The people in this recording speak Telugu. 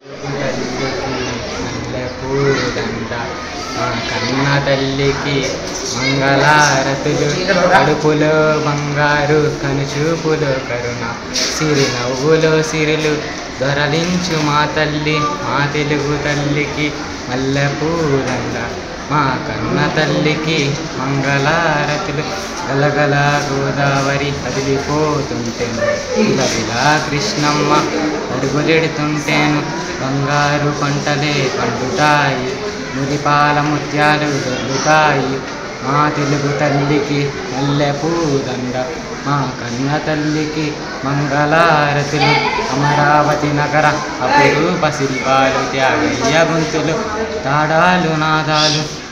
తల్లికి మల్లెపూదండ మా కన్న తల్లికి మంగళారతులు కడుపులో బంగారు కనుచూపులో కరుణ సిరి నవ్వులో సిరులు దొరలించు మా తల్లి మా తెలుగు తల్లికి మల్లెపూదండ మా కన్న తల్లికి మంగళారతులు గలగల గోదావరి కదిలిపోతుంటేను ఇలా కృష్ణమ్మ అడుగులెడుతుంటేను బంగారు పంటలే పండుతాయి ముదిపాల ముత్యాలు దొరుకుతాయి మా తెలుగు తల్లికి మల్లెపూదండ మా కన్న తల్లికి మంగళారతులు అమరావతి నగర అపురూప శిల్పాలు త్యాగయ్య గొంతులు తాడాలు నాదాలు